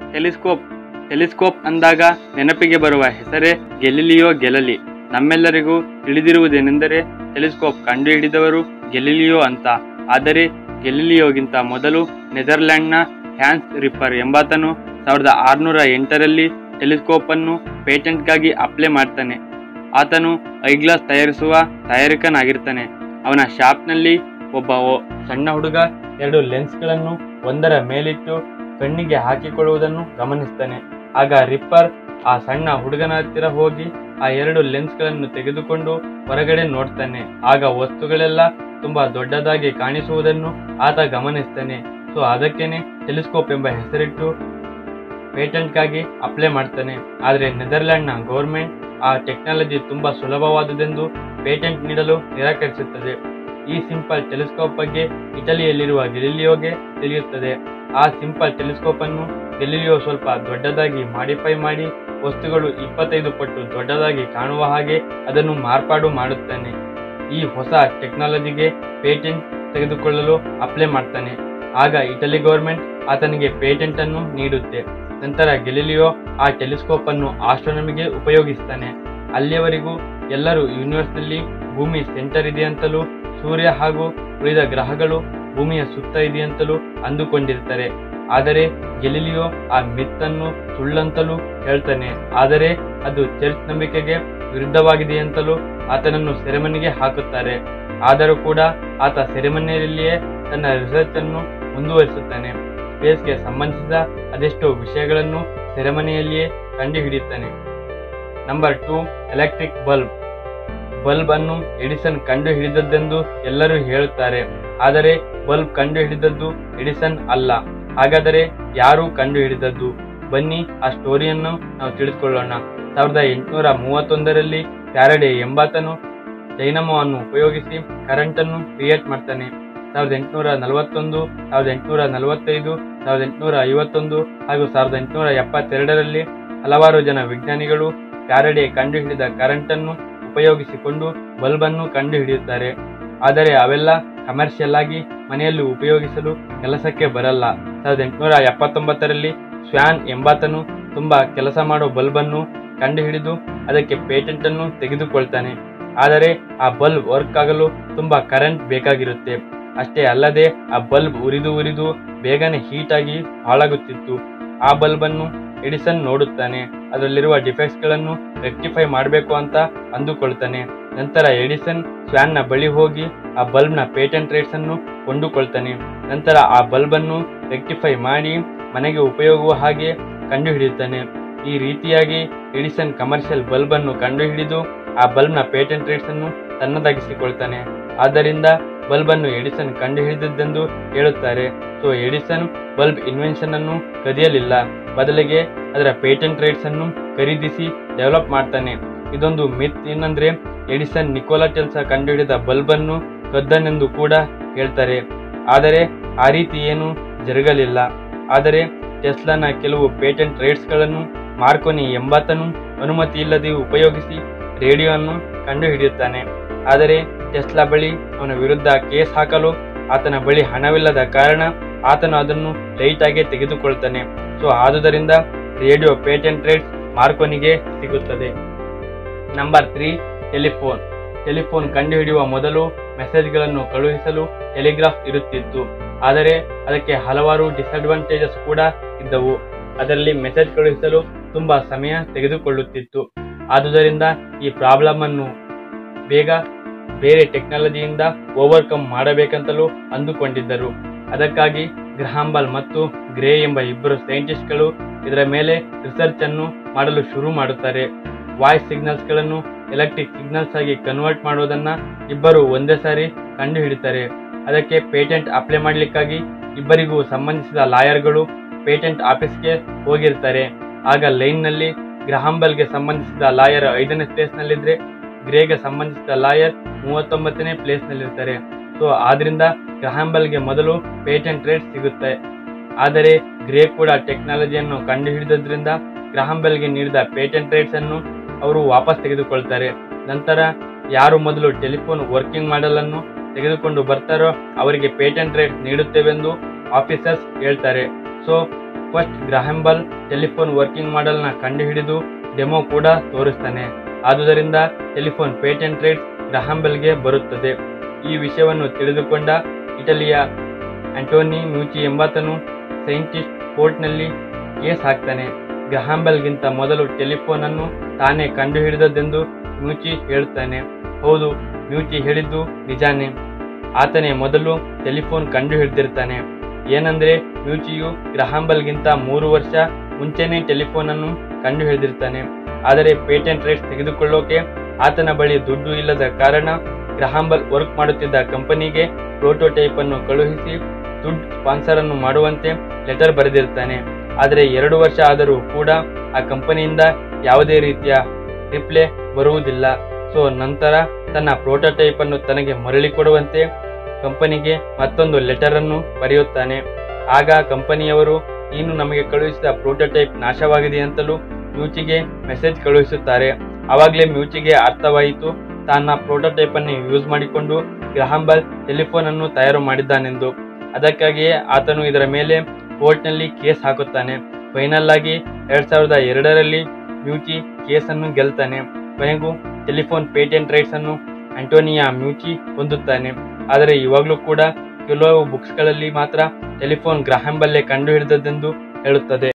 telescope telescope ಅಂದಾಗ ನೆನಪಿಗೆ ಬರುವ ಹೆಸರೇ ಗೆಲಿಲಿಯೋ ಗೆಲಲಿ ನಮ್ಮೆಲ್ಲರಿಗೂ ತಿಳಿದಿರುವುದೇನೆಂದರೆ ಟೆಲಿಸ್ಕೋಪ್ ಕಂಡುಹಿಡಿದವರು ಗೆಲಿಲಿಯೋ ಅಂತ ಆದರೆ ಗೆಲಿಲಿಯೋಗಿಂತ ಮೊದಲು ನೆದರ್ಲ್ಯಾಂಡ್ನ ಹ್ಯಾನ್ಸ್ ರಿಪ್ಪರ್ ಎಂಬಾತನು ಸಾವಿರದ ಆರುನೂರ ಎಂಟರಲ್ಲಿ ಟೆಲಿಸ್ಕೋಪ್ ಅನ್ನು ಪೇಟೆಂಟ್ಗಾಗಿ ಅಪ್ಲೈ ಮಾಡ್ತಾನೆ ಆತನು ಐಗ್ಲಾಸ್ ತಯಾರಿಸುವ ತಯಾರಕನಾಗಿರ್ತಾನೆ ಅವನ ಶಾಪ್ನಲ್ಲಿ ಒಬ್ಬ ಓ- ಸಣ್ಣ ಹುಡುಗ ಎರಡು ಲೆನ್ಸ್ಗಳನ್ನು ಒಂದರ ಮೇಲಿಟ್ಟು ಕಣ್ಣಿಗೆ ಹಾಕಿಕೊಳ್ಳುವುದನ್ನು ಗಮನಿಸ್ತಾನೆ ಆಗ ರಿಪ್ಪರ್ ಆ ಸಣ್ಣ ಹುಡುಗನ ಹತ್ತಿರ ಹೋಗಿ ಆ ಎರಡು ಲೆನ್ಸ್ಗಳನ್ನು ತೆಗೆದುಕೊಂಡು ಹೊರಗಡೆ ನೋಡ್ತಾನೆ ಆಗ ವಸ್ತುಗಳೆಲ್ಲ ತುಂಬಾ ದೊಡ್ಡದಾಗಿ ಕಾಣಿಸುವುದನ್ನು ಆತ ಗಮನಿಸ್ತಾನೆ ಸೊ ಅದಕ್ಕೇನೆ ಟೆಲಿಸ್ಕೋಪ್ ಎಂಬ ಹೆಸರಿಟ್ಟು ಪೇಟೆಂಟ್ಗಾಗಿ ಅಪ್ಲೈ ಮಾಡ್ತಾನೆ ಆದರೆ ನೆದರ್ಲ್ಯಾಂಡ್ನ ಗೌರ್ಮೆಂಟ್ ಆ ಟೆಕ್ನಾಲಜಿ ತುಂಬಾ ಸುಲಭವಾದುದೆಂದು ಪೇಟೆಂಟ್ ನೀಡಲು ನಿರಾಕರಿಸುತ್ತದೆ ಈ ಸಿಂಪಲ್ ಟೆಲಿಸ್ಕೋಪ್ ಬಗ್ಗೆ ಇಟಲಿಯಲ್ಲಿರುವ ಗೆಲಿಲಿಯೋಗೆ ತಿಳಿಯುತ್ತದೆ ಆ ಸಿಂಪಲ್ ಟೆಲಿಸ್ಕೋಪ್ ಅನ್ನು ಗೆಲಿಲಿಯೋ ಸ್ವಲ್ಪ ದೊಡ್ಡದಾಗಿ ಮಾಡಿಫೈ ಮಾಡಿ ವಸ್ತುಗಳು ಇಪ್ಪತ್ತೈದು ಪಟ್ಟು ದೊಡ್ಡದಾಗಿ ಕಾಣುವ ಹಾಗೆ ಅದನ್ನು ಮಾರ್ಪಾಡು ಮಾಡುತ್ತಾನೆ ಈ ಹೊಸ ಟೆಕ್ನಾಲಜಿಗೆ ಪೇಟೆಂಟ್ ತೆಗೆದುಕೊಳ್ಳಲು ಅಪ್ಲೈ ಮಾಡ್ತಾನೆ ಆಗ ಇಟಲಿ ಗೌರ್ಮೆಂಟ್ ಆತನಿಗೆ ಪೇಟೆಂಟ್ ಅನ್ನು ನೀಡುತ್ತೆ ನಂತರ ಗೆಲಿಲಿಯೋ ಆ ಟೆಲಿಸ್ಕೋಪ್ ಅನ್ನು ಆಸ್ಟ್ರೋನಮಿಗೆ ಉಪಯೋಗಿಸ್ತಾನೆ ಅಲ್ಲಿಯವರೆಗೂ ಎಲ್ಲರೂ ಯೂನಿವರ್ಸ್ನಲ್ಲಿ ಭೂಮಿ ಸೆಂಟರ್ ಇದೆಯಂತಲೂ ಸೂರ್ಯ ಹಾಗೂ ಉಳಿದ ಗ್ರಹಗಳು ಭೂಮಿಯ ಸುತ್ತ ಇದೆಯಂತಲೂ ಅಂದುಕೊಂಡಿರ್ತಾರೆ ಆದರೆ ಗೆಲಿಲಿಯೋ ಆ ಮಿತ್ತನ್ನು ಸುಳ್ಳಂತಲೂ ಹೇಳ್ತಾನೆ ಆದರೆ ಅದು ಚರ್ಚ್ ನಂಬಿಕೆಗೆ ವಿರುದ್ಧವಾಗಿದೆಯಂತಲೂ ಆತನನ್ನು ಸೆರೆಮನಿಗೆ ಹಾಕುತ್ತಾರೆ ಆದರೂ ಕೂಡ ಆತ ಸೆರೆಮನಿಯಲ್ಲಿಯೇ ತನ್ನ ರಿಸರ್ಚ್ ಅನ್ನು ಮುಂದುವರಿಸುತ್ತಾನೆ ಸ್ಪೇಸ್ಗೆ ಸಂಬಂಧಿಸಿದ ಅದೆಷ್ಟೋ ವಿಷಯಗಳನ್ನು ಸೆರೆಮನಿಯಲ್ಲಿಯೇ ಕಂಡುಹಿಡಿಯುತ್ತಾನೆ number two electric bulb bulb ಅನ್ನು ಎಡಿಸನ್ ಕಂಡು ಹಿಡಿದದ್ದೆಂದು ಎಲ್ಲರೂ ಹೇಳುತ್ತಾರೆ ಆದರೆ ಬಲ್ಬ್ ಕಂಡು ಹಿಡಿದದ್ದು ಎಡಿಸನ್ ಅಲ್ಲ ಹಾಗಾದರೆ ಯಾರು ಕಂಡು ಹಿಡಿದದ್ದು ಬನ್ನಿ ಆ ಸ್ಟೋರಿಯನ್ನು ನಾವು ತಿಳಿದುಕೊಳ್ಳೋಣ ಸಾವಿರದ ಎಂಟುನೂರ ಮೂವತ್ತೊಂದರಲ್ಲಿ ಪ್ಯಾರಡೆ ಎಂಬಾತನು ಡೈನಮೋವನ್ನು ಉಪಯೋಗಿಸಿ ಕರೆಂಟ್ ಅನ್ನು ಕ್ರಿಯೇಟ್ ಮಾಡ್ತಾನೆ ಸಾವಿರದ ಎಂಟುನೂರ ನಲವತ್ತೊಂದು ಸಾವಿರದ ಎಂಟುನೂರ ನಲವತ್ತೈದು ಸಾವಿರದ ಎಂಟುನೂರ ಐವತ್ತೊಂದು ಹಾಗೂ ಸಾವಿರದ ಎಂಟುನೂರ ಎಪ್ಪತ್ತೆರಡರಲ್ಲಿ ಹಲವಾರು ಜನ ವಿಜ್ಞಾನಿಗಳು ಪ್ಯಾರಡೆ ಕಂಡುಹಿಡಿದ ಕರೆಂಟ್ ಅನ್ನು ಉಪಯೋಗಿಸಿಕೊಂಡು ಬಲ್ಬ್ ಅನ್ನು ಕಂಡುಹಿಡಿಯುತ್ತಾರೆ ಆದರೆ ಅವೆಲ್ಲ ಕಮರ್ಷಿಯಲ್ ಆಗಿ ಮನೆಯಲ್ಲಿ ಉಪಯೋಗಿಸಲು ಕೆಲಸಕ್ಕೆ ಬರಲ್ಲ ಸಾವಿರದ ಎಂಟುನೂರ ಎಪ್ಪತ್ತೊಂಬತ್ತರಲ್ಲಿ ಸ್ವ್ಯಾನ್ ಎಂಬಾತನು ತುಂಬಾ ಕೆಲಸ ಮಾಡೋ ಬಲ್ಬ್ ಅನ್ನು ಕಂಡುಹಿಡಿದು ಅದಕ್ಕೆ ಪೇಟೆಂಟ್ ಅನ್ನು ತೆಗೆದುಕೊಳ್ತಾನೆ ಆದರೆ ಆ ಬಲ್ಬ್ ವರ್ಕ್ ಆಗಲು ತುಂಬಾ ಕರೆಂಟ್ ಬೇಕಾಗಿರುತ್ತೆ ಅಷ್ಟೇ ಅಲ್ಲದೆ ಆ ಬಲ್ಬ್ ಉರಿದು ಉರಿದು ಬೇಗನೆ ಹೀಟ್ ಆಗಿ ಹಾಳಾಗುತ್ತಿತ್ತು ಆ ಬಲ್ಬ್ ಅನ್ನು ಎಡಿಸನ್ ನೋಡುತ್ತಾನೆ ಅದರಲ್ಲಿರುವ ಡಿಫೆಕ್ಟ್ಸ್ ಗಳನ್ನು ರೆಕ್ಟಿಫೈ ಮಾಡಬೇಕು ಅಂತ ಅಂದುಕೊಳ್ತಾನೆ ನಂತರ ಎಡಿಸನ್ ಸ್ವ್ಯಾನ್ ನ ಬಳಿ ಹೋಗಿ ಆ ಬಲ್ಬ್ ನ ಪೇಟೆಂಟ್ ರೈಟ್ಸ್ ಅನ್ನು ಕೊಂಡುಕೊಳ್ತಾನೆ ನಂತರ ಆ ಬಲ್ಬ್ ಅನ್ನು ರೆಕ್ಟಿಫೈ ಮಾಡಿ ಮನೆಗೆ ಉಪಯೋಗುವ ಹಾಗೆ ಕಂಡುಹಿಡಿಯುತ್ತಾನೆ ಈ ರೀತಿಯಾಗಿ ಎಡಿಸನ್ ಕಮರ್ಷಿಯಲ್ ಬಲ್ಬ್ ಅನ್ನು ಕಂಡುಹಿಡಿದು ಆ ಬಲ್ಬ್ ನ ಪೇಟೆಂಟ್ ರೈಟ್ಸ್ ಅನ್ನು ತನ್ನದಾಗಿಸಿಕೊಳ್ತಾನೆ ಆದ್ದರಿಂದ ಬಲ್ಬ್ ಅನ್ನು ಎಡಿಸನ್ ಕಂಡುಹಿಡಿದದ್ದೆಂದು ಹೇಳುತ್ತಾರೆ ಸೊ ಎಡಿಸನ್ ಬಲ್ಬ್ ಇನ್ವೆನ್ಷನ್ ಅನ್ನು ಕದಿಯಲಿಲ್ಲ ಬದಲಿಗೆ ಅದರ ಪೇಟೆಂಟ್ ರೈಟ್ಸ್ ಅನ್ನು ಖರೀದಿಸಿ ಡೆವಲಪ್ ಮಾಡ್ತಾನೆ ಇದೊಂದು ಮಿತ್ ಏನಂದ್ರೆ ಎಡಿಸನ್ ನಿಕೋಲಾ ಟೆಲ್ಸ ಕಂಡುಹಿಡಿದ ಬಲ್ಬ್ ಅನ್ನು ಕದ್ದನೆಂದು ಕೂಡ ಹೇಳ್ತಾರೆ ಆದರೆ ಆ ರೀತಿ ಏನು ಜರುಗಲಿಲ್ಲ ಆದರೆ ಟೆಸ್ಲಾನ ಕೆಲವು ಪೇಟೆಂಟ್ ರೈಟ್ಸ್ಗಳನ್ನು ಮಾರ್ಕೋನಿ ಎಂಬಾತನು ಅನುಮತಿ ಇಲ್ಲದೆ ಉಪಯೋಗಿಸಿ ರೇಡಿಯೋ ಅನ್ನು ಕಂಡುಹಿಡಿಯುತ್ತಾನೆ ಆದರೆ ಟೆಸ್ಲಾ ಬಳಿ ಅವನ ವಿರುದ್ಧ ಕೇಸ್ ಹಾಕಲು ಆತನ ಬಳಿ ಹಣವಿಲ್ಲದ ಕಾರಣ ಆತನು ಅದನ್ನು ಲೈಟ್ ಆಗಿ ತೆಗೆದುಕೊಳ್ತಾನೆ ಸೊ ಆದುದರಿಂದ ರೇಡಿಯೋ ಪೇಟೆಂಟ್ ರೈಟ್ಸ್ ಮಾರ್ಕೋನಿಗೆ ಸಿಗುತ್ತದೆ ನಂಬರ್ ತ್ರೀ ಟೆಲಿಫೋನ್ ಟೆಲಿಫೋನ್ ಕಂಡುಹಿಡಿಯುವ ಮೊದಲು ಮೆಸೇಜ್ಗಳನ್ನು ಕಳುಹಿಸಲು ಟೆಲಿಗ್ರಾಫ್ ಇರುತ್ತಿತ್ತು ಆದರೆ ಅದಕ್ಕೆ ಹಲವಾರು ಡಿಸಡ್ವಾಂಟೇಜಸ್ ಕೂಡ ಇದ್ದವು ಅದರಲ್ಲಿ ಮೆಸೇಜ್ ಕಳುಹಿಸಲು ತುಂಬಾ ಸಮಯ ತೆಗೆದುಕೊಳ್ಳುತ್ತಿತ್ತು ಆದುದರಿಂದ ಈ ಪ್ರಾಬ್ಲಮ್ ಅನ್ನು ಬೇಗ ಬೇರೆ ಟೆಕ್ನಾಲಜಿಯಿಂದ ಓವರ್ಕಮ್ ಮಾಡಬೇಕಂತಲೂ ಅಂದುಕೊಂಡಿದ್ದರು ಅದಕ್ಕಾಗಿ ಗ್ರಹಾಂಬಲ್ ಮತ್ತು ಗ್ರೇ ಎಂಬ ಇಬ್ಬರು ಸೈಂಟಿಸ್ಟ್ಗಳು ಇದರ ಮೇಲೆ ರಿಸರ್ಚ್ ಅನ್ನು ಮಾಡಲು ಶುರು ಮಾಡುತ್ತಾರೆ ವಾಯ್ಸ್ ಸಿಗ್ನಲ್ಸ್ ಗಳನ್ನು ಎಲೆಕ್ಟ್ರಿಕ್ ಸಿಗ್ನಲ್ಸ್ ಆಗಿ ಕನ್ವರ್ಟ್ ಮಾಡೋದನ್ನ ಇಬ್ಬರು ಒಂದೇ ಸಾರಿ ಕಂಡುಹಿಡಿತಾರೆ ಅದಕ್ಕೆ ಪೇಟೆಂಟ್ ಅಪ್ಲೈ ಮಾಡಲಿಕ್ಕಾಗಿ ಇಬ್ಬರಿಗೂ ಸಂಬಂಧಿಸಿದ ಲಾಯರ್ಗಳು ಪೇಟೆಂಟ್ ಆಫೀಸ್ಗೆ ಹೋಗಿರ್ತಾರೆ ಆಗ ಲೈನ್ ನಲ್ಲಿ ಗ್ರಹಾಂಬಲ್ಗೆ ಸಂಬಂಧಿಸಿದ ಲಾಯರ್ ಐದನೇ ಪ್ಲೇಸ್ ನಲ್ಲಿದ್ರೆ ಗ್ರೇಗೆ ಸಂಬಂಧಿಸಿದ ಲಾಯರ್ ಮೂವತ್ತೊಂಬತ್ತನೇ ಪ್ಲೇಸ್ ನಲ್ಲಿರ್ತಾರೆ ಸೊ ಆದ್ರಿಂದ ಗ್ರಹಾಂಬಲ್ಗೆ ಮೊದಲು ಪೇಟೆಂಟ್ ರೇಟ್ ಸಿಗುತ್ತೆ ಆದರೆ ಗ್ರೇ ಕೂಡ ಟೆಕ್ನಾಲಜಿಯನ್ನು ಕಂಡುಹಿಡಿದ್ರಿಂದ ಗ್ರಹಾಂಬೆಲ್ಗೆ ನೀಡಿದ ಪೇಟೆಂಟ್ ರೈಟ್ಸ್ ಅನ್ನು ಅವರು ವಾಪಸ್ ತೆಗೆದುಕೊಳ್ತಾರೆ ನಂತರ ಯಾರು ಮೊದಲು ಟೆಲಿಫೋನ್ ವರ್ಕಿಂಗ್ ಮಾಡೆಲ್ ಅನ್ನು ತೆಗೆದುಕೊಂಡು ಬರ್ತಾರೋ ಅವರಿಗೆ ಪೇಟೆಂಟ್ ರೈಟ್ಸ್ ನೀಡುತ್ತೇವೆಂದು ಆಫೀಸರ್ಸ್ ಹೇಳ್ತಾರೆ so first Graham Bell telephone working ಮಾಡೆಲ್ನ ಕಂಡುಹಿಡಿದು ಡೆಮೋ ಕೂಡ ತೋರಿಸ್ತಾನೆ ಆದುದರಿಂದ ಟೆಲಿಫೋನ್ ಪೇಟೆಂಟ್ ರೈಟ್ಸ್ ಗ್ರಾಹಂಬೆಲ್ಗೆ ಬರುತ್ತದೆ ಈ ವಿಷಯವನ್ನು ತಿಳಿದುಕೊಂಡ ಇಟಲಿಯ ಆಂಟೋನಿ ಮ್ಯೂಚಿ ಎಂಬಾತನು ಸೈಂಟಿಸ್ಟ್ ಕೋರ್ಟ್ನಲ್ಲಿ ಕೇಸ್ ಹಾಕ್ತಾನೆ ಗ್ರಹಾಂಬೆಲ್ಗಿಂತ ಮೊದಲು ಟೆಲಿಫೋನ್ ಅನ್ನು ತಾನೇ ಕಂಡುಹಿಡಿದದೆಂದು ಮ್ಯೂಚಿ ಹೇಳುತ್ತಾನೆ ಹೌದು ಮ್ಯೂಚಿ ಹೇಳಿದ್ದು ನಿಜಾನೇ ಆತನೇ ಮೊದಲು ಟೆಲಿಫೋನ್ ಕಂಡುಹಿಡಿದಿರ್ತಾನೆ ಏನಂದ್ರೆ ಮ್ಯೂಚಿಯು ಗ್ರಹಾಂಬಲ್ಗಿಂತ ಮೂರು ವರ್ಷ ಮುಂಚೆನೇ ಟೆಲಿಫೋನ್ ಅನ್ನು ಕಂಡುಹಿಡಿದಿರ್ತಾನೆ ಆದರೆ ಪೇಟೆಂಟ್ ರೈಟ್ಸ್ ತೆಗೆದುಕೊಳ್ಳೋಕೆ ಆತನ ಬಳಿ ದುಡ್ಡು ಇಲ್ಲದ ಕಾರಣ ಗ್ರಹಾಂಬಲ್ ವರ್ಕ್ ಮಾಡುತ್ತಿದ್ದ ಕಂಪನಿಗೆ ಪ್ರೋಟೋಟೈಪ್ ಅನ್ನು ಕಳುಹಿಸಿ ದುಡ್ಡು ಸ್ಪಾನ್ಸರ್ ಅನ್ನು ಮಾಡುವಂತೆ ಲೆಟರ್ ಬರೆದಿರ್ತಾನೆ ಆದರೆ ಎರಡು ವರ್ಷ ಆದರೂ ಕೂಡ ಆ ಕಂಪನಿಯಿಂದ ಯಾವುದೇ ರೀತಿಯ ರಿಪ್ಲೈ ಬರುವುದಿಲ್ಲ ಸೊ ನಂತರ ತನ್ನ ಪ್ರೋಟೋಟೈಪ್ ಅನ್ನು ತನಗೆ ಮರಳಿ ಕೊಡುವಂತೆ ಕಂಪನಿಗೆ ಮತ್ತೊಂದು ಲೆಟರ್ ಅನ್ನು ಬರೆಯುತ್ತಾನೆ ಆಗ ಕಂಪನಿಯವರು ನೀನು ನಮಗೆ ಕಳುಹಿಸಿದ ಪ್ರೋಟೋಟೈಪ್ ನಾಶವಾಗಿದೆ ಅಂತಲೂ ಮ್ಯೂಚಿಗೆ ಮೆಸೇಜ್ ಕಳುಹಿಸುತ್ತಾರೆ ಆವಾಗಲೇ ಮ್ಯೂಚಿಗೆ ಅರ್ಥವಾಯಿತು ತನ್ನ ಪ್ರೋಟೋಟೈಪ್ ಅನ್ನು ಯೂಸ್ ಮಾಡಿಕೊಂಡು ಗ್ರಹಾಂಬಲ್ ಟೆಲಿಫೋನ್ ಅನ್ನು ತಯಾರು ಮಾಡಿದ್ದಾನೆಂದು ಅದಕ್ಕಾಗಿಯೇ ಆತನು ಇದರ ಮೇಲೆ ಕೋರ್ಟ್ನಲ್ಲಿ ಕೇಸ್ ಹಾಕುತ್ತಾನೆ ಫೈನಲ್ ಆಗಿ ಎರಡ್ ಸಾವಿರದ ಎರಡರಲ್ಲಿ ಮ್ಯೂಚಿ ಕೇಸನ್ನು ಗೆಲ್ತಾನೆ ಕೊನೆಗೂ ಟೆಲಿಫೋನ್ ಪೇಟೆಂಟ್ ರೈಟ್ಸ್ ಅನ್ನು ಆಂಟೋನಿಯಾ ಮ್ಯೂಚಿ ಹೊಂದುತ್ತಾನೆ ಆದರೆ ಇವಾಗಲೂ ಕೂಡ ಕೆಲವು ಬುಕ್ಸ್ಗಳಲ್ಲಿ ಮಾತ್ರ ಟೆಲಿಫೋನ್ ಗ್ರಾಹಂಬಲ್ಲೇ ಕಂಡುಹಿಡಿದದ್ದೆಂದು ಹೇಳುತ್ತದೆ